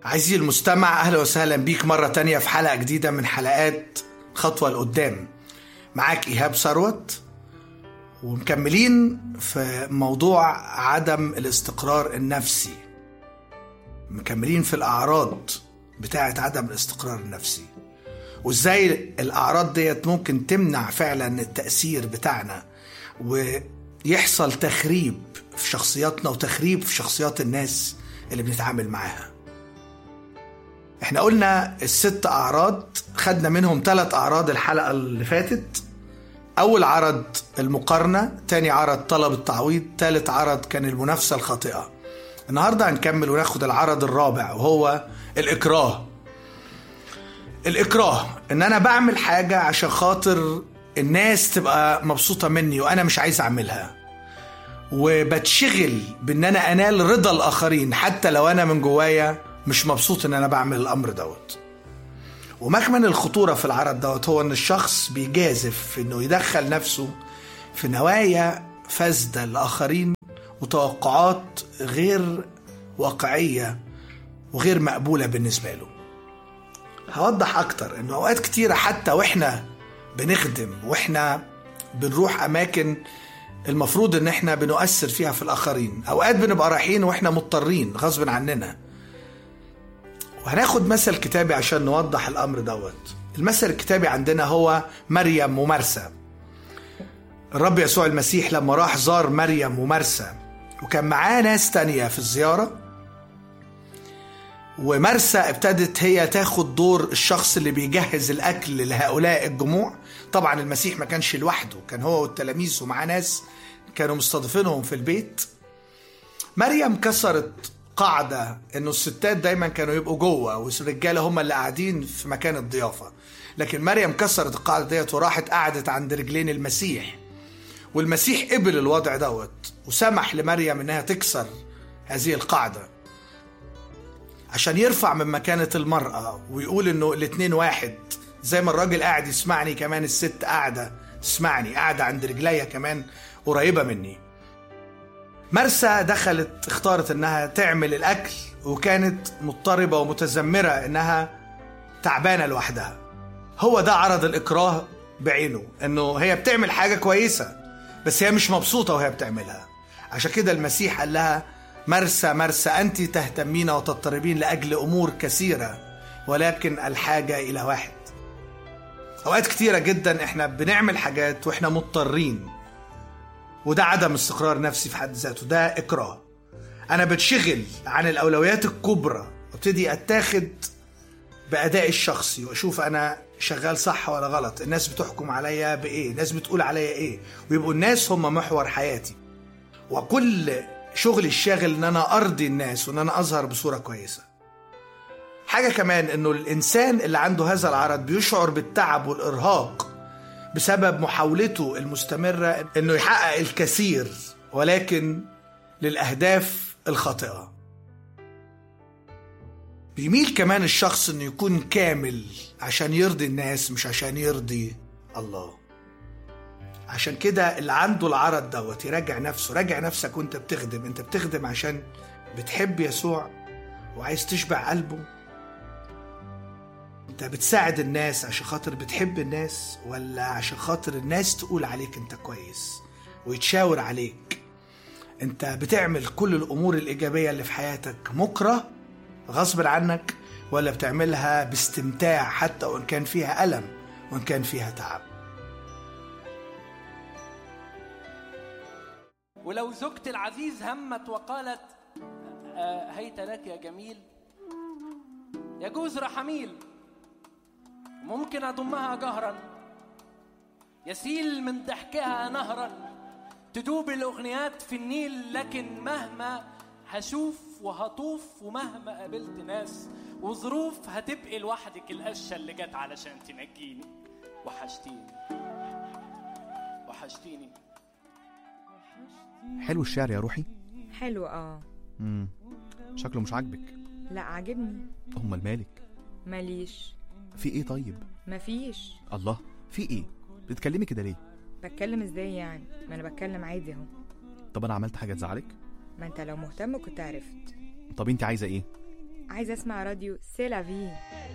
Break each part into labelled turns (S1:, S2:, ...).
S1: عزيزي المستمع أهلا وسهلا بيك مرة تانية في حلقة جديدة من حلقات خطوة لقدام معاك إيهاب ثروت ومكملين في موضوع عدم الاستقرار النفسي مكملين في الأعراض بتاعة عدم الاستقرار النفسي وازاي الأعراض ديت ممكن تمنع فعلا التأثير بتاعنا ويحصل تخريب في شخصياتنا وتخريب في شخصيات الناس اللي بنتعامل معاها احنا قلنا الست اعراض خدنا منهم ثلاث اعراض الحلقه اللي فاتت اول عرض المقارنه تاني عرض طلب التعويض تالت عرض كان المنافسه الخاطئه النهارده هنكمل وناخد العرض الرابع وهو الاكراه الاكراه ان انا بعمل حاجه عشان خاطر الناس تبقى مبسوطه مني وانا مش عايز اعملها وبتشغل بان انا انال رضا الاخرين حتى لو انا من جوايا مش مبسوط ان انا بعمل الامر دوت ومكمن الخطوره في العرض دوت هو ان الشخص بيجازف في انه يدخل نفسه في نوايا فاسده لاخرين وتوقعات غير واقعيه وغير مقبوله بالنسبه له هوضح اكتر انه اوقات كتيره حتى واحنا بنخدم واحنا بنروح اماكن المفروض ان احنا بنؤثر فيها في الاخرين اوقات بنبقى رايحين واحنا مضطرين غصب عننا وهناخد مثل كتابي عشان نوضح الامر دوت المثل الكتابي عندنا هو مريم ومرسى الرب يسوع المسيح لما راح زار مريم ومرسى وكان معاه ناس تانية في الزيارة ومرسى ابتدت هي تاخد دور الشخص اللي بيجهز الأكل لهؤلاء الجموع طبعا المسيح ما كانش لوحده كان هو والتلاميذ ومعاه ناس كانوا مستضيفينهم في البيت مريم كسرت قاعدة انه الستات دايما كانوا يبقوا جوه والرجاله هم اللي قاعدين في مكان الضيافة لكن مريم كسرت القاعدة ديت وراحت قعدت عند رجلين المسيح والمسيح قبل الوضع دوت وسمح لمريم انها تكسر هذه القاعدة عشان يرفع من مكانة المرأة ويقول انه الاتنين واحد زي ما الراجل قاعد يسمعني كمان الست قاعدة تسمعني قاعدة عند رجليا كمان قريبة مني مرسى دخلت اختارت انها تعمل الاكل وكانت مضطربة ومتذمرة انها تعبانة لوحدها هو ده عرض الاكراه بعينه انه هي بتعمل حاجة كويسة بس هي مش مبسوطة وهي بتعملها عشان كده المسيح قال لها مرسى مرسى أنت تهتمين وتضطربين لأجل أمور كثيرة ولكن الحاجة إلى واحد أوقات كتيرة جدا إحنا بنعمل حاجات وإحنا مضطرين وده عدم استقرار نفسي في حد ذاته ده إكراه أنا بتشغل عن الأولويات الكبرى وابتدي أتاخد بأدائي الشخصي وأشوف أنا شغال صح ولا غلط الناس بتحكم عليا بإيه الناس بتقول عليا إيه ويبقوا الناس هم محور حياتي وكل شغلي الشاغل ان انا ارضي الناس وان انا اظهر بصوره كويسه حاجه كمان انه الانسان اللي عنده هذا العرض بيشعر بالتعب والارهاق بسبب محاولته المستمره انه يحقق الكثير ولكن للاهداف الخاطئه بيميل كمان الشخص انه يكون كامل عشان يرضي الناس مش عشان يرضي الله عشان كده اللي عنده العرض دوت يراجع نفسه راجع نفسك وانت بتخدم انت بتخدم عشان بتحب يسوع وعايز تشبع قلبه انت بتساعد الناس عشان خاطر بتحب الناس ولا عشان خاطر الناس تقول عليك انت كويس ويتشاور عليك انت بتعمل كل الامور الايجابيه اللي في حياتك مكره غصب عنك ولا بتعملها باستمتاع حتى وان كان فيها الم وان كان فيها تعب
S2: ولو زوجتي العزيز همت وقالت آه، هيت لك يا جميل يجوز رحميل ممكن أضمها جهرا يسيل من ضحكها نهرا تدوب الأغنيات في النيل لكن مهما هشوف وهطوف ومهما قابلت ناس وظروف هتبقي لوحدك القشة اللي جت علشان تنجيني وحشتيني وحشتيني
S3: حلو الشعر يا روحي
S4: حلو اه
S3: امم شكله مش عاجبك
S4: لا عاجبني
S3: امال مالك
S4: ماليش
S3: في ايه طيب
S4: مفيش
S3: الله في ايه بتتكلمي كده ليه
S4: بتكلم ازاي يعني ما انا بتكلم عادي اهو
S3: طب انا عملت حاجه تزعلك
S4: ما انت لو مهتم كنت عرفت
S3: طب انت عايزه ايه
S4: عايزة اسمع راديو سيلافي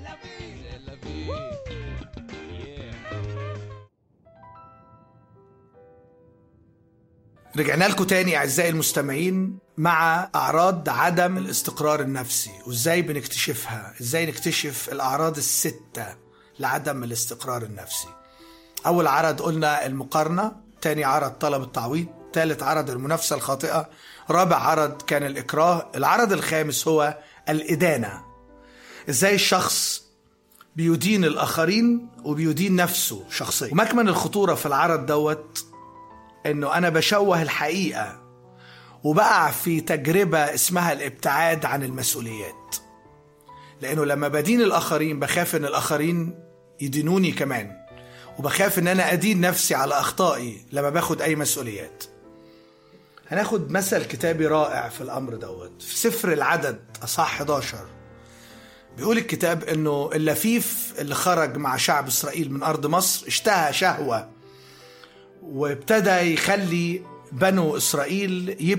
S1: رجعنا لكم تاني اعزائي المستمعين مع اعراض عدم الاستقرار النفسي وازاي بنكتشفها ازاي نكتشف الاعراض الستة لعدم الاستقرار النفسي اول عرض قلنا المقارنة تاني عرض طلب التعويض ثالث عرض المنافسة الخاطئة رابع عرض كان الإكراه العرض الخامس هو الإدانة إزاي الشخص بيدين الآخرين وبيدين نفسه شخصيا ومكمن الخطورة في العرض دوت إنه أنا بشوه الحقيقة وبقع في تجربة اسمها الابتعاد عن المسؤوليات لأنه لما بدين الآخرين بخاف إن الآخرين يدينوني كمان وبخاف إن أنا أدين نفسي على أخطائي لما باخد أي مسؤوليات هناخد مثل كتابي رائع في الأمر دوت في سفر العدد أصح 11 بيقول الكتاب إنه اللفيف اللي خرج مع شعب إسرائيل من أرض مصر اشتهى شهوة وابتدى يخلي بنو إسرائيل